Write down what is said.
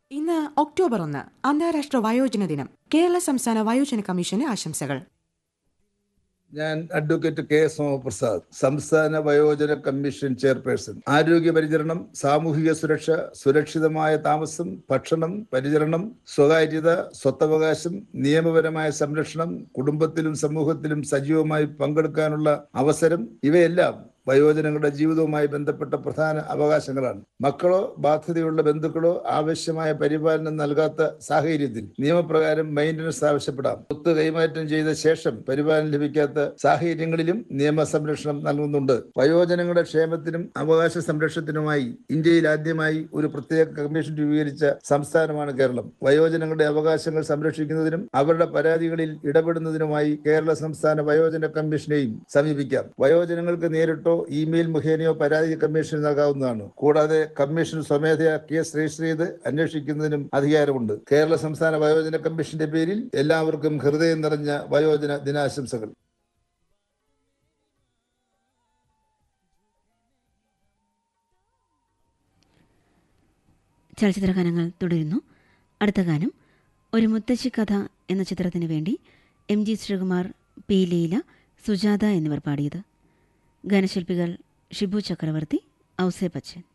ഇന്ന് ഒക്ടോബർ ഒന്ന് അന്താരാഷ്ട്ര വയോജന ദിനം കേരള സംസ്ഥാന വയോജന കമ്മീഷന് ആശംസകൾ ഞാൻ അഡ്വക്കേറ്റ് കെ സോമപ്രസാദ് സംസ്ഥാന വയോജന കമ്മീഷൻ ചെയർപേഴ്സൺ ആരോഗ്യ പരിചരണം സാമൂഹിക സുരക്ഷ സുരക്ഷിതമായ താമസം ഭക്ഷണം പരിചരണം സ്വകാര്യത സ്വത്തവകാശം നിയമപരമായ സംരക്ഷണം കുടുംബത്തിലും സമൂഹത്തിലും സജീവമായി പങ്കെടുക്കാനുള്ള അവസരം ഇവയെല്ലാം വയോജനങ്ങളുടെ ജീവിതവുമായി ബന്ധപ്പെട്ട പ്രധാന അവകാശങ്ങളാണ് മക്കളോ ബാധ്യതയുള്ള ബന്ധുക്കളോ ആവശ്യമായ പരിപാലനം നൽകാത്ത സാഹചര്യത്തിൽ നിയമപ്രകാരം മെയിൻ്റനൻസ് ആവശ്യപ്പെടാം സ്വത്ത് കൈമാറ്റം ചെയ്ത ശേഷം പരിപാലനം ലഭിക്കാത്ത സാഹചര്യങ്ങളിലും നിയമ സംരക്ഷണം നൽകുന്നുണ്ട് വയോജനങ്ങളുടെ ക്ഷേമത്തിനും അവകാശ സംരക്ഷണത്തിനുമായി ഇന്ത്യയിൽ ആദ്യമായി ഒരു പ്രത്യേക കമ്മീഷൻ രൂപീകരിച്ച സംസ്ഥാനമാണ് കേരളം വയോജനങ്ങളുടെ അവകാശങ്ങൾ സംരക്ഷിക്കുന്നതിനും അവരുടെ പരാതികളിൽ ഇടപെടുന്നതിനുമായി കേരള സംസ്ഥാന വയോജന കമ്മീഷനെയും സമീപിക്കാം വയോജനങ്ങൾക്ക് നേരിട്ടോ ഇമെയിൽ മുഖേനയോ പരാതി കമ്മീഷന് നൽകാവുന്നതാണ് കൂടാതെ കമ്മീഷൻ സ്വമേധയാ കേസ് രജിസ്റ്റർ ചെയ്ത് അന്വേഷിക്കുന്നതിനും അധികാരമുണ്ട് കേരള സംസ്ഥാന വയോജന കമ്മീഷന്റെ പേരിൽ എല്ലാവർക്കും ഹൃദയം നിറഞ്ഞ വയോജന ദിനാശംസകൾ ചലച്ചിത്ര ഗാനങ്ങൾ തുടരുന്നു അടുത്ത ഗാനം ഒരു മുത്തശ്ശി കഥ എന്ന ചിത്രത്തിന് വേണ്ടി M G Sreekumar P Leela Sujatha എന്നിവർ പാടിയത് ഗാനശില്പികൾ ഷിബു ചക്രവർത്തി ഔസേ ബച്ചൻ